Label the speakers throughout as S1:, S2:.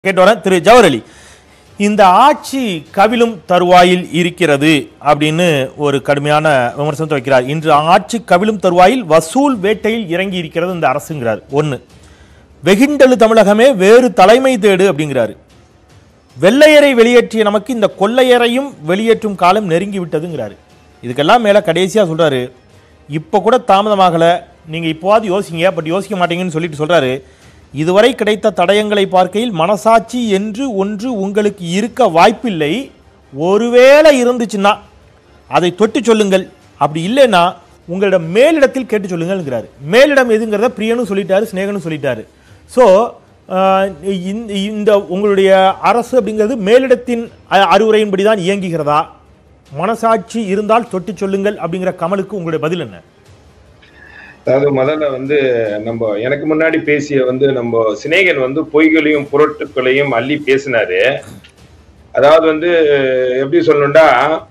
S1: கேட்டு வரேன் திரு ஜவஹர் அலி இந்த ஆட்சி கவிழும் தருவாயில் இருக்கிறது அப்படின்னு ஒரு கடுமையான விமர்சனத்தை வைக்கிறார் இன்று ஆட்சி கவிழும் தருவாயில் வசூல் வேட்டையில் இறங்கி இருக்கிறது இந்த அரசுங்கிறார் ஒன்று வெகிண்டலு தமிழகமே வேறு தலைமை தேடு அப்படிங்கிறாரு வெள்ளையரை வெளியேற்றிய நமக்கு இந்த கொள்ளையரையும் வெளியேற்றும் காலம் நெருங்கி விட்டதுங்கிறாரு இதுக்கெல்லாம் மேலே கடைசியாக சொல்றாரு இப்போ கூட தாமதமாகலை நீங்கள் இப்போவாது யோசிங்க பட் யோசிக்க மாட்டீங்கன்னு சொல்லிட்டு சொல்றாரு இதுவரை கிடைத்த தடயங்களை பார்க்கையில் மனசாட்சி என்று ஒன்று உங்களுக்கு இருக்க வாய்ப்பில்லை ஒருவேளை இருந்துச்சுன்னா அதை தொட்டு சொல்லுங்கள் அப்படி இல்லைன்னா உங்களிடம் மேலிடத்தில் கேட்டு சொல்லுங்கள்ங்கிறாரு மேலிடம் எதுங்கிறத பிரியனும் சொல்லிட்டாரு சிநேகனும் சொல்லிட்டாரு ஸோ இந்த உங்களுடைய அரசு அப்படிங்கிறது மேலிடத்தின் அ- அறிவுரையின்படி தான் இயங்குகிறதா மனசாட்சி இருந்தால் தொட்டு சொல்லுங்கள் அப்படிங்கிற கமலுக்கு உங்களுடைய பதில் என்ன
S2: அதாவது முதல்ல வந்து நம்ம எனக்கு முன்னாடி பேசிய வந்து நம்ம சிநேகன் வந்து பொய்களையும் புரட்டுக்களையும் அள்ளி பேசினாரு அதாவது வந்து எப்படி சொல்லணும்டா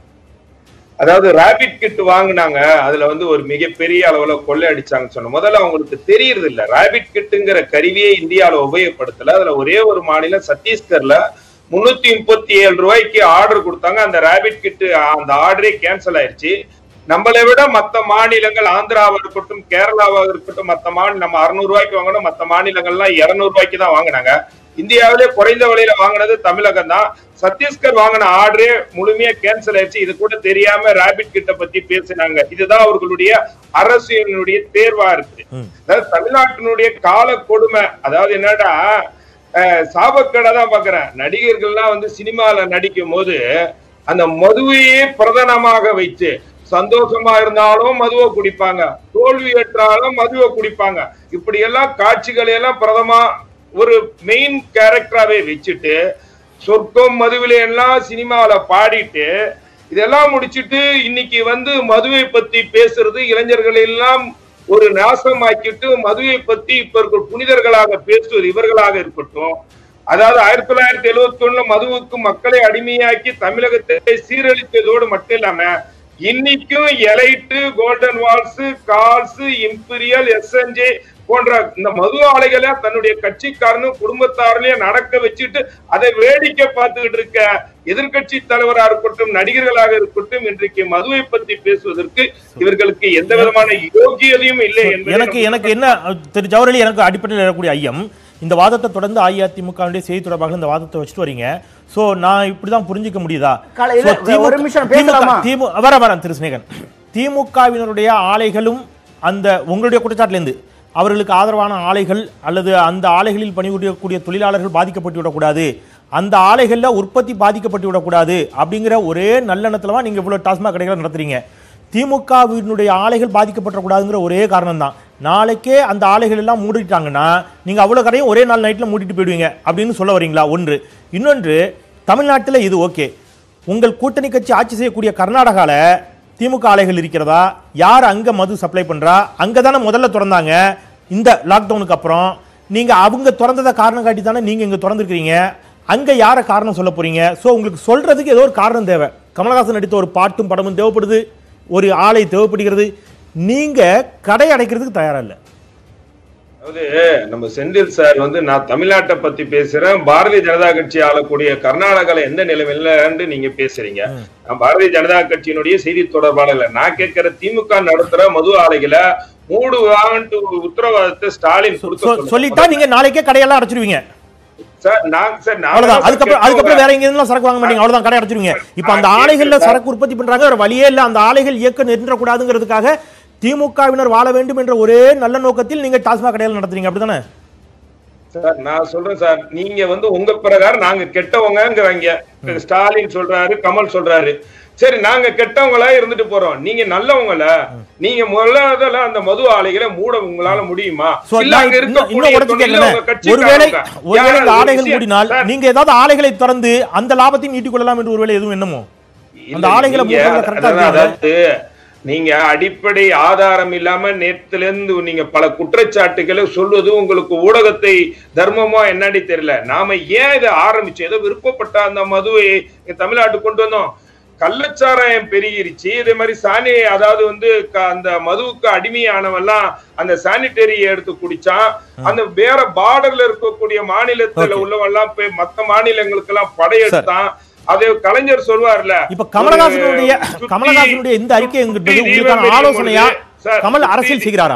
S2: அதாவது ராபிட் கிட் வாங்குனாங்க அதுல வந்து ஒரு மிகப்பெரிய அளவுல கொள்ளை அடிச்சாங்கன்னு சொன்ன முதல்ல அவங்களுக்கு தெரியறது இல்ல ராபிட் கிட்டுங்கிற கருவியே இந்தியாவில உபயோகப்படுத்தல அதுல ஒரே ஒரு மாநிலம் சத்தீஸ்கர்ல முன்னூத்தி முப்பத்தி ஏழு ரூபாய்க்கு ஆர்டர் கொடுத்தாங்க அந்த ராபிட் கிட் அந்த ஆர்டரே கேன்சல் ஆயிருச்சு நம்மளை விட மத்த மாநிலங்கள் ஆந்திராவா இருக்கட்டும் கேரளாவா இருக்கட்டும் மத்த மாநிலம் நம்ம அறுநூறு ரூபாய்க்கு வாங்கணும் மத்த மாநிலங்கள்லாம் இருநூறு ரூபாய்க்கு தான் வாங்கினாங்க இந்தியாவிலே குறைந்த விலையில வாங்கினது தமிழகம் தான் சத்தீஸ்கர் வாங்கின ஆர்டரே முழுமையா கேன்சல் ஆயிடுச்சு இது கூட தெரியாம ராபிட் கிட்ட பத்தி பேசினாங்க இதுதான் அவர்களுடைய அரசியலினுடைய தேர்வா இருக்கு
S1: ம்.
S2: அதாவது தமிழ்நாட்டினுடைய கால கொடுமை அதாவது என்னடா அஹ், சாபக்கேடா தான் பாக்குறேன் நடிகர்கள்லாம் வந்து சினிமால நடிக்கும் போது அந்த மதுவையே பிரதானமாக வைத்து சந்தோஷமா இருந்தாலும் மதுவை குடிப்பாங்க தோல்வி ஏற்றாலும் மதுவை குடிப்பாங்க இப்படி எல்லாம் காட்சிகளை எல்லாம் பிரதமா ஒரு மெயின் கேரக்டராவே வச்சுட்டு சொர்க்கம் மதுவில எல்லாம் சினிமாவில பாடிட்டு இதெல்லாம் முடிச்சிட்டு இன்னைக்கு வந்து மதுவை பத்தி பேசுறது இளைஞர்கள் எல்லாம் ஒரு நாசமாக்கிட்டு மதுவை பத்தி இப்ப இருக்கிற புனிதர்களாக பேசுவது இவர்களாக இருக்கட்டும் அதாவது ஆயிரத்தி தொள்ளாயிரத்தி எழுவத்தி ஒண்ணுல மதுவுக்கு மக்களை அடிமையாக்கி தமிழகத்தை சீரழித்ததோடு மட்டும் இல்லாம இன்னைக்கும் elite golden vats Kals imperial SNJ போன்ற இந்த மது ஆலைகளை தன்னுடைய கட்சிக்காரனும் குடும்பத்தாரிலையும் நடக்க வச்சுட்டு அதை வேடிக்கை பார்த்துக்கிட்டு இருக்க எதிர்க்கட்சி தலைவரா இருக்கட்டும் நடிகர்களாக இருக்கட்டும் இன்றைக்கு மதுவை பத்தி பேசுவதற்கு இவர்களுக்கு எந்த விதமான யோகியதையும் இல்லை என்பதை
S1: எனக்கு
S2: நம்ம
S1: எனக்கு என்ன திரு ஜவஹர் அலி எனக்கு அடிப்படையில் இருக்கக்கூடிய ஐயம் இந்த வாதத்தை தொடர்ந்து அஇஅதிமுகவுடைய செய்தி தொடர்பாக இந்த வாதத்தை வச்சுட்டு வரீங்க சோ நான் இப்படி தான் புரிஞ்சுக்க முடியுதா
S3: காலையில
S1: So, திமுக
S3: ஒரு நிமிஷம்
S1: திமுக
S3: பேசலாமா?
S1: திமு- வர வரேன் திரு சிநேகன் திமுகவினருடைய ஆலைகளும் அந்த உங்களுடைய குற்றச்சாட்டுலேருந்து அவர்களுக்கு ஆதரவான ஆலைகள் அல்லது அந்த ஆலைகளில் பணிபுரியக்கூடிய தொழிலாளர்கள் பாதிக்கப்பட்டு விடக்கூடாது அந்த ஆலைகளில் உற்பத்தி பாதிக்கப்பட்டு விடக்கூடாது அப்படிங்கிற ஒரே நல்லெண்ணத்துல தான் நீங்கள் இவ்வளோ டாஸ்மாக் கடைகளை நடத்துறீங்க திமுகவினுடைய ஆலைகள் பாதிக்கப்படக்கூடாதுங்கிற ஒரே காரணம் தான் நாளைக்கே அந்த ஆலைகள் எல்லாம் மூடிட்டாங்கன்னா நீங்கள் அவ்வளோ கடையும் ஒரே நாள் நைட்டில் மூடிட்டு போயிடுவீங்க அப்படின்னு சொல்ல வரீங்களா ஒன்று இன்னொன்று தமிழ்நாட்டில் இது ஓகே உங்கள் கூட்டணி கட்சி ஆட்சி செய்யக்கூடிய கர்நாடகால திமுக ஆலைகள் இருக்கிறதா யார் அங்க மது சப்ளை பண்றா அங்க தானே முதல்ல திறந்தாங்க இந்த லாக்டவுனுக்கு அப்புறம் நீங்க அவங்க திறந்ததை காரணம் காட்டி தானே நீங்க இங்க திறந்துருக்கீங்க அங்க யார காரணம் சொல்ல போறீங்க சோ உங்களுக்கு சொல்றதுக்கு ஏதோ ஒரு காரணம் தேவை கமலஹாசன் நடித்த ஒரு பாட்டும் படமும் தேவைப்படுது ஒரு ஆலை தேவைப்படுகிறது நீங்க கடை அடைக்கிறதுக்கு தயாரா இல்லை
S2: அதாவது நம்ம செந்தில் சார் வந்து நான் தமிழ்நாட்டை பத்தி பேசுறேன் பாரதிய ஜனதா கட்சி ஆளக்கூடிய கர்நாடகால எந்த நிலைமையிலன்னு நீங்க பேசுறீங்க நான் பாரதிய ஜனதா கட்சியினுடைய செய்தி தொடர்பாளர் இல்ல. நான் கேட்கிற திமுக நடத்துற மது ஆலைகளை மூடு வாங்கன்ட்டு உத்தரவாதத்தை ஸ்டாலின் கொடுக்க
S1: சொ-
S2: சொல்லுங்க.
S1: சொல்லிட்டா நீங்க நாளைக்கே கடையெல்லாம் அடைச்சிருவீங்க
S2: சார் நான் சார் நான்
S1: அவ்வளவுதான்
S2: தான்
S1: அதுக்கப்புறம்
S2: கேட்க
S1: அதுக்கப்புறம் வேற எங்க இருந்தாலும் சரக்கு வாங்க மாட்டீங்க அவ்வளவுதான் கடை அடைச்சிருவீங்க இப்ப அந்த ஆலைகள்ல சரக்கு உற்பத்தி பண்றாங்க வேற வழியே இல்ல அந்த ஆலைகள் இயக்க நின்றக்கூடாதுங்கிறதுக்காக திமுகவினர் வாழ வேண்டும் என்ற ஒரே நல்ல நோக்கத்தில் நீங்க டாஸ்மாக் கடைகள் நடத்துறீங்க அப்படிதானே
S2: சார் நான் சொல்றேன் சார் நீங்க வந்து உங்க பிரகாரம் நாங்க கெட்டவங்கிறாங்க ஸ்டாலின் சொல்றாரு கமல் சொல்றாரு சரி நாங்க கெட்டவங்களா இருந்துட்டு போறோம் நீங்க நல்லவங்கள நீங்க முதல்ல அந்த மது ஆலைகளை மூட உங்களால முடியுமா
S1: So,
S2: இல்ல
S1: நான்
S2: அங்க
S1: இன்னும் இன்னும்
S2: இருக்கக்கூடிய
S1: உடைச்சு
S2: தொழில உங்க
S1: கேட்கிறேன். ஒருவேளை
S2: கட்சிக்காரங்க.
S1: ஒருவேளை இந்த
S2: யார் ஒரு
S1: ஆலைகள்
S2: விஷயம்
S1: மூடினால்
S2: சார்,
S1: நீங்க ஏதாவது ஆலைகளை திறந்து அந்த லாபத்தையும் ஈட்டிக் கொள்ளலாம் என்று ஒருவேளை எதுவும் என்னமோ அந்த
S2: இல்ல,
S1: ஆலைகளை
S2: நீங்க
S1: மூடுறதுல கரெக்டா
S2: அதான்
S1: இருக்காங்க
S2: அதாவது நீங்க அடிப்படை ஆதாரம் இல்லாம நேத்துல இருந்து நீங்க பல குற்றச்சாட்டுகளை சொல்வது உங்களுக்கு ஊடகத்தை தர்மமா என்னடி தெரியல நாம ஏன் இதை ஆரம்பிச்சோம் ஏதோ விருப்பப்பட்ட அந்த மதுவை இங்க தமிழ்நாட்டுக்கு கொண்டு வந்தோம் கள்ளச்சாராயம் பெருகிருச்சு இதே மாதிரி சாணி அதாவது வந்து க- அந்த மதுவுக்கு அடிமையானவெல்லாம் அந்த சானிட்டரியை எடுத்து குடிச்சான் அந்த வேற பார்டர்ல இருக்கக்கூடிய மாநிலத்துல
S1: Okay.
S2: உள்ளவெல்லாம் போய் மத்த மாநிலங்களுக்கு எல்லாம் படையெடுத்தான் அது கலைஞர் சொல்வார்ல
S1: இப்ப கமலஹாசனுடைய
S2: ஒரு சுத்தி-
S1: கமலஹாசனுடைய இந்த அறிக்கை என்கிறது
S2: சுத்தி
S1: உங்களுக்கான
S2: தீபம்
S1: ஆலோசனையா
S2: எரியும் பொழுது,
S1: கமல்
S2: சார்,
S1: அரசியல்
S2: சுத்தி-
S1: செய்கிறாரா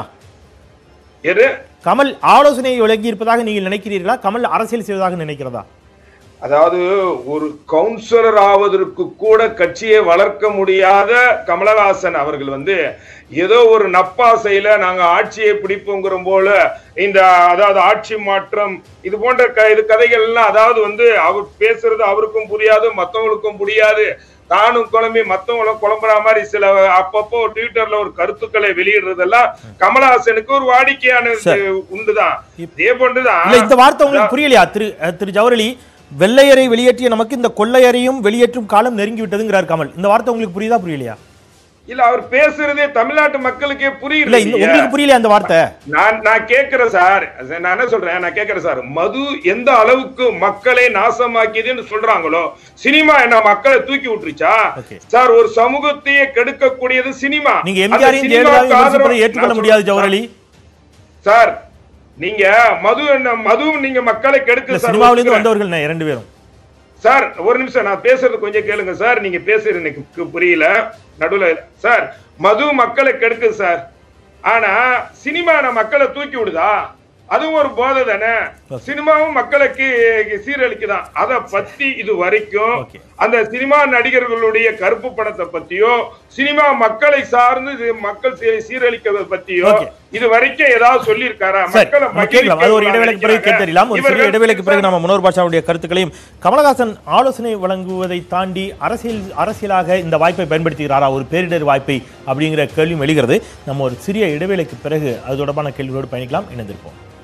S2: எது
S1: கமல் ஆலோசனையை விலகி இருப்பதாக நீங்கள் நினைக்கிறீர்களா கமல் அரசியல் செய்வதாக நினைக்கிறதா
S2: அதாவது ஒரு கவுன்சிலர் ஆவதற்கு கூட கட்சியை வளர்க்க முடியாத கமலஹாசன் அவர்கள் வந்து ஏதோ ஒரு நப்பாசையில நாங்க ஆட்சியை பிடிப்போங்கிற போல இந்த அதாவது ஆட்சி மாற்றம் இது போன்ற க இது கதைகள் எல்லாம் அதாவது வந்து அவர் பேசுறது அவருக்கும் புரியாது மத்தவங்களுக்கும் புரியாது தானும் குழம்பி மத்தவங்களும் குழம்புற மாதிரி சில அப்பப்போ ட்விட்டர்ல ஒரு கருத்துக்களை வெளியிடுறதெல்லாம் கமலஹாசனுக்கு ஒரு வாடிக்கையான
S1: சரி.
S2: உண்டுதான்
S1: இப்-
S2: இதே போன்றுதான்
S1: இல்ல இந்த வார்த்தை உங்களுக்கு புரியலையா திரு அஹ், திரு ஜவஹர்லி வெள்ளையரை வெளியேற்றிய நமக்கு இந்த கொள்ளையரையும் வெளியேற்றும் காலம் நெருங்கி விட்டதுங்கிறார் கமல் இந்த வார்த்தை உங்களுக்கு புரியுதா புரியலையா
S2: இல்ல அவர் பேசுறதே தமிழ்நாட்டு மக்களுக்கே
S1: இல்ல
S2: புரியல
S1: இந்த உங்களுக்கு புரியலையா அந்த வார்த்தை
S2: நான் நான் கேக்குறேன் சார் நான் என்ன சொல்றேன் நான் கேக்குறேன் சார் மது எந்த அளவுக்கு மக்களை நாசமாக்கியதுன்னு சொல்றாங்களோ சினிமா என்ன மக்களை தூக்கி விட்டுருச்சா
S1: Okay.
S2: சார் ஒரு சமூகத்தையே கெடுக்கக்கூடியது சினிமா
S1: நீங்க
S2: அந்த
S1: எம்ஜிஆரையும்
S2: சினிமாவுக்கு
S1: ஜெயலலிதாவையும் விமர்சிப்பதை
S2: ஆதரவு-
S1: ஏற்றுக்கொள்ள
S2: நான்
S1: முடியாது
S2: சொல்றேன்
S1: ஜவஹர்லி
S2: சார் நீங்க மது என்ன மது நீங்க மக்களை
S1: இல்ல
S2: கெடுக்க சார்
S1: சினிமாவிலிருந்து
S2: ஒத்துக்கிறேன்.
S1: வந்தவர்கள் நான் இரண்டு பேரும்
S2: சார் ஒரு நிமிஷம் நான் பேசுறது கொஞ்சம் கேளுங்க சார் நீங்க பேசுறது எனக்கு புரியல நடுவுல சார் மது மக்களை கெடுக்குது சார் ஆனா சினிமா நம்ம மக்களை தூக்கி விடுதா அதுவும் ஒரு போதை தானே சினிமாவும் மக்களுக்கு சீரழிக்குதான் அத பத்தி இது வரைக்கும்
S1: Okay.
S2: அந்த சினிமா நடிகர்களுடைய கருப்பு படத்தை பத்தியோ சினிமா மக்களை சார்ந்து இது மக்கள் சீ- சீரழிக்கிறத பத்தியோ
S1: Okay.
S2: இது வரைக்கும் ஏதாவது சொல்லியிருக்காரா
S1: சரி
S2: மக்களை
S1: நம்ம கேட்கலாம் அது ஒரு இடைவேளைக்கு பிறகு கேட்டறியலாம் ஒரு சிறிய
S2: இவர்கள்
S1: இடைவேளைக்கு பிறகு நம்ம மனோர் பாஷாவுடைய கருத்துக்களையும் கமலஹாசன் ஆலோசனை வழங்குவதை தாண்டி அரசியல் அரசியலாக இந்த வாய்ப்பை பயன்படுத்துகிறாரா ஒரு பேரிடர் வாய்ப்பை அப்படிங்கிற கேள்வியும் எழுகிறது நம்ம ஒரு சிறிய இடைவேளைக்கு பிறகு அது தொடர்பான கேள்வியோடு பயணிக்கலாம் இணைந்திருப்போம்